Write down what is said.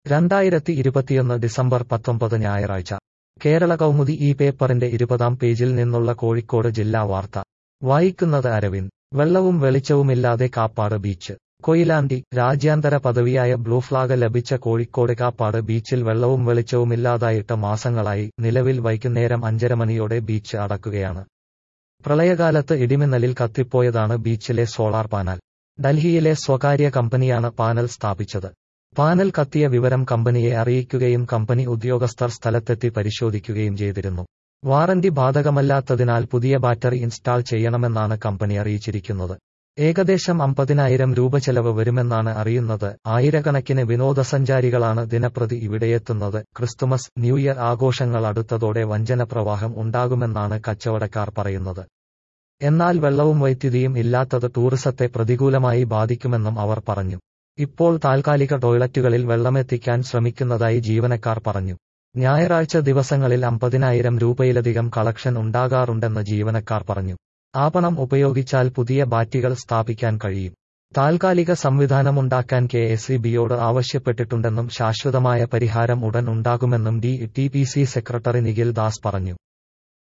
രണ്ടായിരത്തി ഇരുപത്തിയൊന്ന് ഡിസംബർ പത്തൊമ്പത് ഞായറാഴ്ച കേരള കൗമുദി ഈ പേപ്പറിന്റെ ഇരുപതാം പേജിൽ നിന്നുള്ള കോഴിക്കോട് ജില്ലാ വാർത്ത വായിക്കുന്നത് അരവിന്ദ് വെള്ളവും വെളിച്ചവുമില്ലാതെ കാപ്പാട് ബീച്ച് കൊയിലാണ്ടി രാജ്യാന്തര പദവിയായ ബ്ലൂ ഫ്ലാഗ് ലഭിച്ച കോഴിക്കോട് കാപ്പാട് ബീച്ചിൽ വെള്ളവും വെളിച്ചവുമില്ലാതായിട്ട് മാസങ്ങളായി നിലവിൽ വൈകുന്നേരം അഞ്ചര മണിയോടെ ബീച്ച് അടക്കുകയാണ് പ്രളയകാലത്ത് ഇടിമിന്നലിൽ കത്തിപ്പോയതാണ് ബീച്ചിലെ സോളാർ പാനൽ ഡൽഹിയിലെ സ്വകാര്യ കമ്പനിയാണ് പാനൽ സ്ഥാപിച്ചത് പാനൽ കത്തിയ വിവരം കമ്പനിയെ അറിയിക്കുകയും കമ്പനി ഉദ്യോഗസ്ഥർ സ്ഥലത്തെത്തി പരിശോധിക്കുകയും ചെയ്തിരുന്നു വാറന്റി ബാധകമല്ലാത്തതിനാൽ പുതിയ ബാറ്ററി ഇൻസ്റ്റാൾ ചെയ്യണമെന്നാണ് കമ്പനി അറിയിച്ചിരിക്കുന്നത് ഏകദേശം അമ്പതിനായിരം രൂപ ചെലവ് വരുമെന്നാണ് അറിയുന്നത് ആയിരക്കണക്കിന് വിനോദസഞ്ചാരികളാണ് ദിനപ്രതി ഇവിടെയെത്തുന്നത് ക്രിസ്തുമസ് ന്യൂ ഇയർ ആഘോഷങ്ങൾ അടുത്തതോടെ വഞ്ചന പ്രവാഹം ഉണ്ടാകുമെന്നാണ് കച്ചവടക്കാർ പറയുന്നത് എന്നാൽ വെള്ളവും വൈദ്യുതിയും ഇല്ലാത്തത് ടൂറിസത്തെ പ്രതികൂലമായി ബാധിക്കുമെന്നും അവർ പറഞ്ഞു ഇപ്പോൾ താൽക്കാലിക ടോയ്ലറ്റുകളിൽ വെള്ളമെത്തിക്കാൻ ശ്രമിക്കുന്നതായി ജീവനക്കാർ പറഞ്ഞു ഞായറാഴ്ച ദിവസങ്ങളിൽ അമ്പതിനായിരം രൂപയിലധികം കളക്ഷൻ ഉണ്ടാകാറുണ്ടെന്ന് ജീവനക്കാർ പറഞ്ഞു ആ പണം ഉപയോഗിച്ചാൽ പുതിയ ബാറ്റുകൾ സ്ഥാപിക്കാൻ കഴിയും താൽക്കാലിക സംവിധാനമുണ്ടാക്കാൻ കെ എസ് ഇ ബിയോട് ആവശ്യപ്പെട്ടിട്ടുണ്ടെന്നും ശാശ്വതമായ പരിഹാരം ഉടൻ ഉണ്ടാകുമെന്നും D T P C secretary Nikhil Das പറഞ്ഞു